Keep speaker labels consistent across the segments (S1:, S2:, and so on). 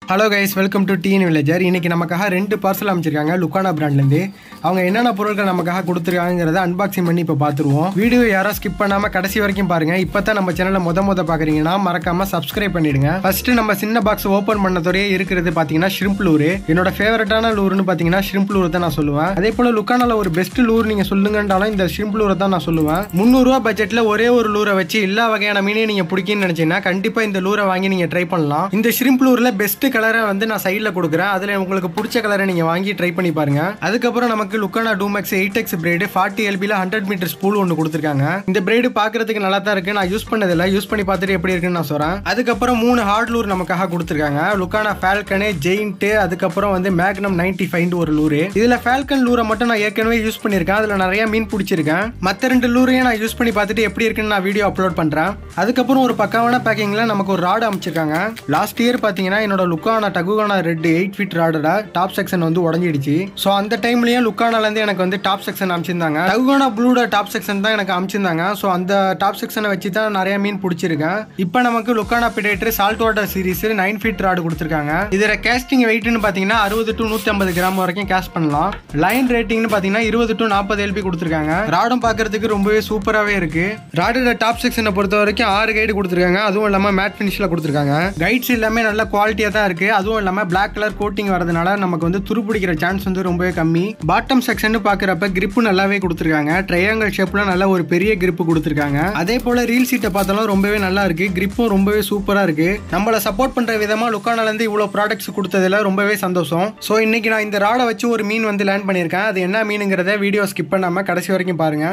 S1: hello guys welcome to teen villager இன்னைக்கு நமக்காக ரெண்டு பார்சல் அமைச்சிருக்காங்க லுக்கானா பிராண்ட்லேருந்து அவங்க என்னென்ன பொருட்கள் நமக்காக கொடுத்துருக்காங்கிறத அன்பாக்சிங் பண்ணி இப்போ பார்த்துருவோம் வீடியோ யாரும் ஸ்கிப் பண்ணாமல் கடைசி வரைக்கும் பாருங்க இப்போ தான் நம்ம சேனலை முத முத பார்க்குறீங்கன்னா மறக்காம சப்ஸ்கிரைப் பண்ணிடுங்க ஃபர்ஸ்ட் நம்ம சின்ன பாக்ஸ் ஓப்பன் பண்ணதோடய இருக்கிறது பார்த்தீங்கன்னா ஷ்ரிம்ப் லூரு என்னோட ஃபேவரட்டான லூர்னு பார்த்தீங்கன்னா ஷ்ரிம்ப் லூர் தான் நான் சொல்லுவேன் அதே போல் லுக்கானால ஒரு பெஸ்ட் லூர் நீங்கள் சொல்லுங்கன்றாலும் இந்த ஷ்ரிம்ப் லூரை தான் நான் சொல்லுவேன் முந்நூறுரூவா பட்ஜெட்டில் ஒரே ஒரு லூரை வச்சு எல்லா வகையான மீனையும் நீங்கள் பிடிக்குன்னு நினச்சிங்கன்னா கண்டிப்பாக இந்த லூரை வாங்கி நீங்கள் ட்ரை பண்ணலாம் இந்த ஷ்ரிம்ப் லூரில் பெஸ்ட் கலரை வந்து நான் சைடில் கொடுக்குறேன் அதில் உங்களுக்கு பிடிச்ச கலரை நீங்கள் வாங்கி ட்ரை பண்ணி பாருங்க அதுக்கப்புறம் நமக்கு Lucana Tomax eight X braid forty எல்பியில் ஹண்ட்ரட் மீட்டர் ஸ்பூல் ஒன்று கொடுத்துருக்காங்க இந்த பிரைடு பார்க்கறதுக்கு நல்லா தான் இருக்கு நான் யூஸ் பண்ணதில்லை யூஸ் பண்ணி பார்த்துட்டு எப்படி இருக்குன்னு நான் சொல்கிறேன் அதுக்கப்புறம் மூணு ஹார்ட் லூர் நமக்காக கொடுத்துருக்காங்க லுக்கானா ஃபால்கனு ஜெயின்ட்டு அதுக்கப்புறம் வந்து மேக்னம் நைன்டி ஃபைவ் ஒரு லூரு இதில் ஃபால்கன் லூரை மட்டும் நான் ஏற்கனவே யூஸ் பண்ணியிருக்கேன் அதில் நிறைய மீன் பிடிச்சிருக்கேன் மற்ற ரெண்டு லூரையும் நான் யூஸ் பண்ணி பார்த்துட்டு எப்படி இருக்குன்னு நான் வீடியோ அப்லோட் பண்ணுறேன் அதுக்கப்புறம் ஒரு பக்காவான பேக்கிங்கில் நமக்கு ஒரு ராடு அமைச்சிருக்காங்க லாஸ்ட் இயர் பார்த்தீங்கன்னா என்னோட லுக்கான டகுகானா ரெட் எயிட் ஃபீட் ராடோட டாப் செக்ஷன் வந்து உடஞ்சிடுச்சு ஸோ அந்த டைம்லயும் லுக்கானாலேருந்து எனக்கு வந்து டாப் செக்ஷன் அமைச்சிருந்தாங்க டகுகானா ப்ளூட டாப் செக்ஷன் தான் எனக்கு அமைச்சிருந்தாங்க ஸோ அந்த டாப் செக்ஷனை வச்சு தான் நிறைய மீன் பிடிச்சிருக்கேன் இப்போ நமக்கு Lucana predator salt water series nine feet rod கொடுத்துருக்காங்க இதில் கேஸ்டிங் வெயிட்னு பார்த்தீங்கன்னா அறுபது டு நூற்றி ஐம்பது கிராம் வரைக்கும் கேஸ்ட் பண்ணலாம் லைன் ரேட்டிங்னு பார்த்தீங்கன்னா இருபது டு நாற்பது எல்பி கொடுத்துருக்காங்க ராடும் பார்க்கறதுக்கு ரொம்பவே சூப்பராகவே இருக்கு ராடோட டாப் செக்ஷனை பொறுத்த வரைக்கும் ஆறு கைடு கொடுத்துருக்காங்க அதுவும் இல்லாமல் மேட் ஃபினிஷில் கொடுத்துருக்காங்க கைட்ஸ் எல்லாமே நல்ல குவாலிட்டியாக தான் இருக்கு அதுவும் இல்லாமல் பிளாக் கலர் கோட்டிங் வரதுனால நமக்கு வந்து துருப்பிடிக்கிற சான்ஸ் வந்து ரொம்பவே கம்மி பாட்டம் செக்ஷன் பார்க்குறப்ப grip நல்லாவே கொடுத்துருக்காங்க ட்ரையாங்கல் ஷேப்பில் நல்ல ஒரு பெரிய grip கொடுத்துருக்காங்க அதே போல் ரீல் சீட்டை பார்த்தாலும் ரொம்பவே நல்லா இருக்கு கிரிப்பும் ரொம்பவே சூப்பராக இருக்கு நம்மளை சப்போர்ட் பண்ணுற விதமாக லுக்கானாலேருந்து இவ்வளோ ப்ராடக்ட்ஸ் கொடுத்ததுல ரொம்பவே சந்தோஷம் ஸோ இன்னைக்கு நான் இந்த ராடை வச்சு ஒரு மீன் வந்து லேண்ட் பண்ணியிருக்கேன் அது என்ன மீனுங்கிறத வீடியோ ஸ்கிப் பண்ணாமல் கடைசி வரைக்கும் பாருங்க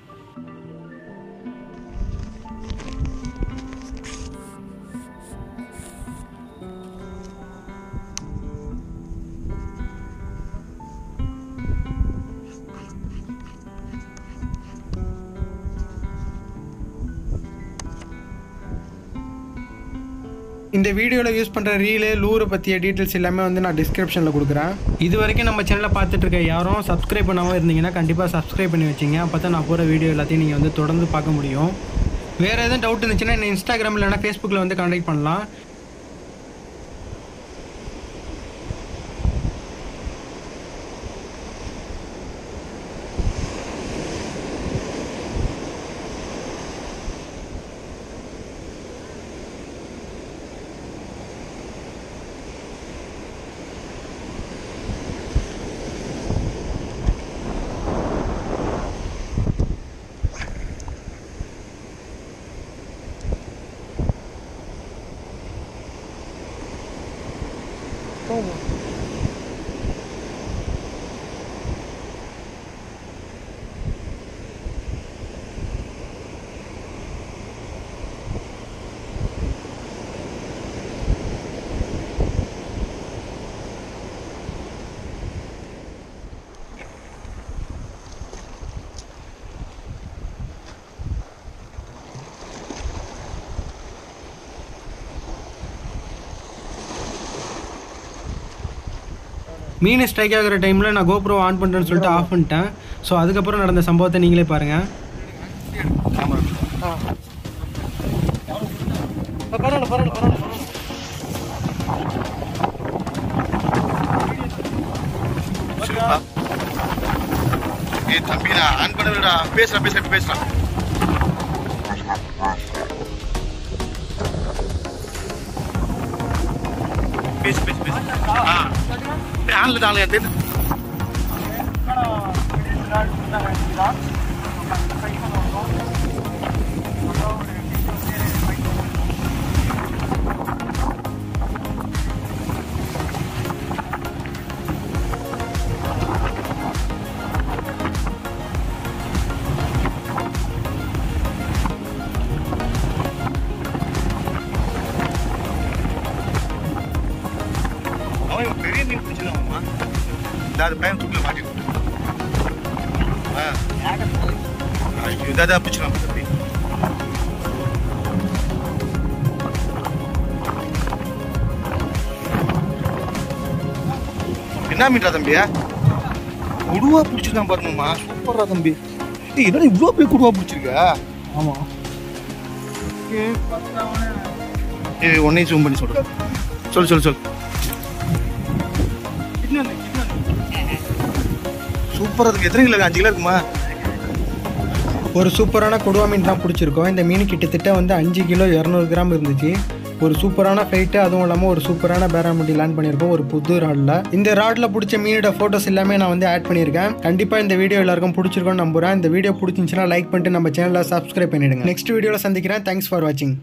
S1: இந்த வீடியோவில் யூஸ் பண்ணுற ரீலு லூரை பற்றிய டீட்டெயில்ஸ் எல்லாமே வந்து நான் டிஸ்கிரிப்ஷனில் கொடுக்குறேன் இது வரைக்கும் நம்ம சேனலில் பார்த்துட்டு இருக்க யாரும் சப்ஸ்கிரைப் பண்ணாமல் இருந்தீங்கன்னா கண்டிப்பாக சப்ஸ்கிரைப் பண்ணி வச்சிங்க அப்போ தான் நான் போகிற வீடியோ எல்லாத்தையும் நீங்கள் வந்து தொடர்ந்து பார்க்க முடியும் வேறு எதுவும் டவுட் இருந்துச்சுன்னா என்ன இன்ஸ்டாகிராம் இல்லைனா ஃபேஸ்புக்கில் வந்து கான்டாக்ட் பண்ணலாம் மீன் ஸ்ட்ரைக் ஆகிற டைமில் நான் கோப்ரோ ஆன் பண்ணுறேன்னு சொல்லிட்டு ஆஃப் பண்ணிட்டேன் ஸோ அதுக்கப்புறம் நடந்த சம்பவத்தை நீங்களே பாருங்கள் பரவாயில்ல பரவாயில்ல பரவாயில்ல
S2: ஏய் தம்பி நான் ஆன் பண்ணலடா பேசுறேன் பேசுறேன் பேசுறேன் பேசு பேசு பேசு ஆ ஆன்ல தான் ஆன்ல தெரியும் அவன் பெரிய மீன் பிடிச்சிருக்காமா இந்த அது பையன் தூக்கில் மாட்டிட்டு ஆ ஐயோ இதாக பிடிச்சிருக்கான் தம்பி என்ன மீன்டா தம்பியா குடுவா பிடிச்சிருக்கான் பாருங்கம்மா சூப்பரா தம்பி ஏய் என்ன இவ்வளோ பெரிய குடுவா பிடிச்சிருக்க
S1: ஆமாம்
S2: ஏய் உன்னையும் ஜூம் பண்ணி சொல்கிறேன் சொல்லு சொல்லு சொல்லு சிக்னல் சூப்பராக இருக்கு எத்தனை கிலோ அஞ்சு கிலோ இருக்குமா
S1: ஒரு சூப்பரான கொடுவா மீன் தான் பிடிச்சிருக்கோம் இந்த மீன் கிட்டத்தட்ட வந்து அஞ்சு கிலோ இரநூறு கிராம் இருந்துச்சு ஒரு சூப்பரான ஃபைட்டு அதுவும் இல்லாமல் ஒரு சூப்பரான பேராமுட்டி லேண்ட் பண்ணியிருக்கோம் ஒரு புது ராடில் இந்த ராடில் பிடிச்ச மீனோட ஃபோட்டோஸ் எல்லாமே நான் வந்து ஆட் பண்ணியிருக்கேன் கண்டிப்பாக இந்த வீடியோ எல்லாருக்கும் பிடிச்சிருக்கோன்னு நம்புறேன் இந்த வீடியோ பிடிச்சிருந்துச்சுன்னா லைக் பண்ணிட்டு நம்ம சேனலை சப்ஸ்கிரைப் பண்ணிடுங்க நெக்ஸ்ட் வீடியோவில் சந்திக்கிறேன் தேங்க்ஸ் ஃபார் வாட்சிங்